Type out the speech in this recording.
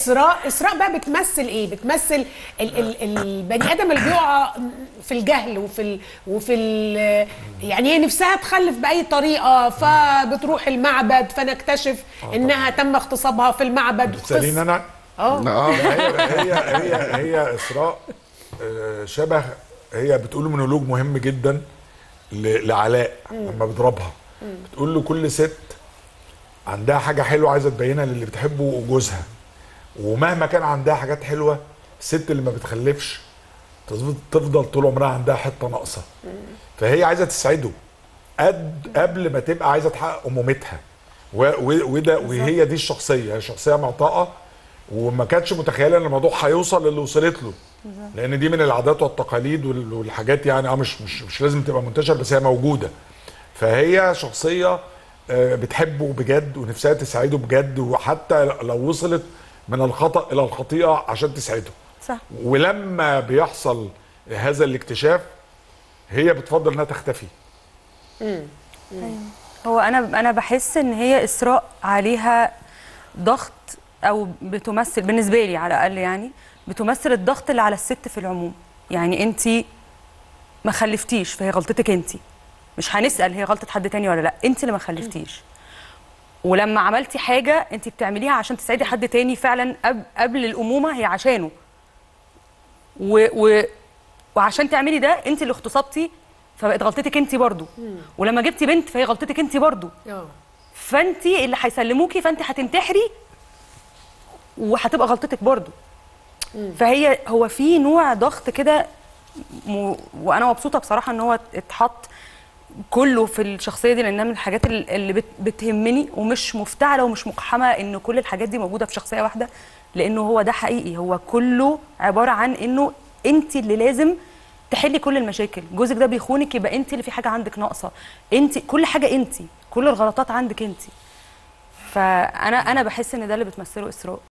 اسراء اسراء بقى بتمثل ايه بتمثل ال ال البني ادم اللي بيقع في الجهل وفي ال وفي ال يعني هي نفسها تخلف باي طريقه فبتروح المعبد فنكتشف انها تم اغتصابها في المعبد بتساليني انا اه اه هي هي هي هي اسراء آه، شبه هي بتقول مونولوج مهم جدا ل- لعلاء لما بيضربها بتقول له كل ست عندها حاجه حلوه عايزه تبينها للي بتحبه وجوزها ومهما كان عندها حاجات حلوه الست اللي ما بتخلفش تفضل- تفضل طول عمرها عندها حته ناقصه فهي عايزه تسعده قد قبل ما تبقى عايزه تحقق امومتها و- و- وده وهي دي الشخصيه هي شخصيه معطاءه وما كانتش متخيله ان الموضوع هيوصل للي وصلت له لان دي من العادات والتقاليد وال- والحاجات يعني اه مش مش مش لازم تبقى منتشره بس هي موجوده فهي شخصيه آه، بتحبه بجد ونفسها تسعده بجد وحتى لو وصلت من الخطا الى الخطيئه عشان تسعده صح ولما بيحصل هذا الاكتشاف هي بتفضل انها تختفي هو انا انا بحس ان هي اسراء عليها ضغط او بتمثل بالنسبه لي على الاقل يعني بتمثل الضغط اللي على الست في العموم يعني انت ما خلفتيش فهي غلطتك انت مش هنسال هي غلطه حد تاني ولا لا انت اللي ما خلفتيش ولما عملتي حاجه انت بتعمليها عشان تساعدي حد تاني فعلا قبل, قبل الامومه هي عشانه و, و وعشان تعملي ده انت اللي اغتصبتي فبقت غلطتك انت برضو ولما جبتي بنت فهي غلطتك انت برضو اه فانت اللي هيسلموكي فانت هتنتحري وهتبقى غلطتك برضو فهي هو في نوع ضغط كده م... وانا مبسوطه بصراحه ان هو اتحط كله في الشخصيه دي لانها من الحاجات ال- اللي بت... بتهمني ومش مفتعله ومش مقحمه ان كل الحاجات دي موجوده في شخصيه واحده لانه هو ده حقيقي هو كله عباره عن انه انت اللي لازم تحلي كل المشاكل جوزك ده بيخونك يبقى انت اللي في حاجه عندك ناقصه انت كل حاجه انت كل الغلطات عندك انت فانا انا بحس ان ده اللي بتمثله اسراء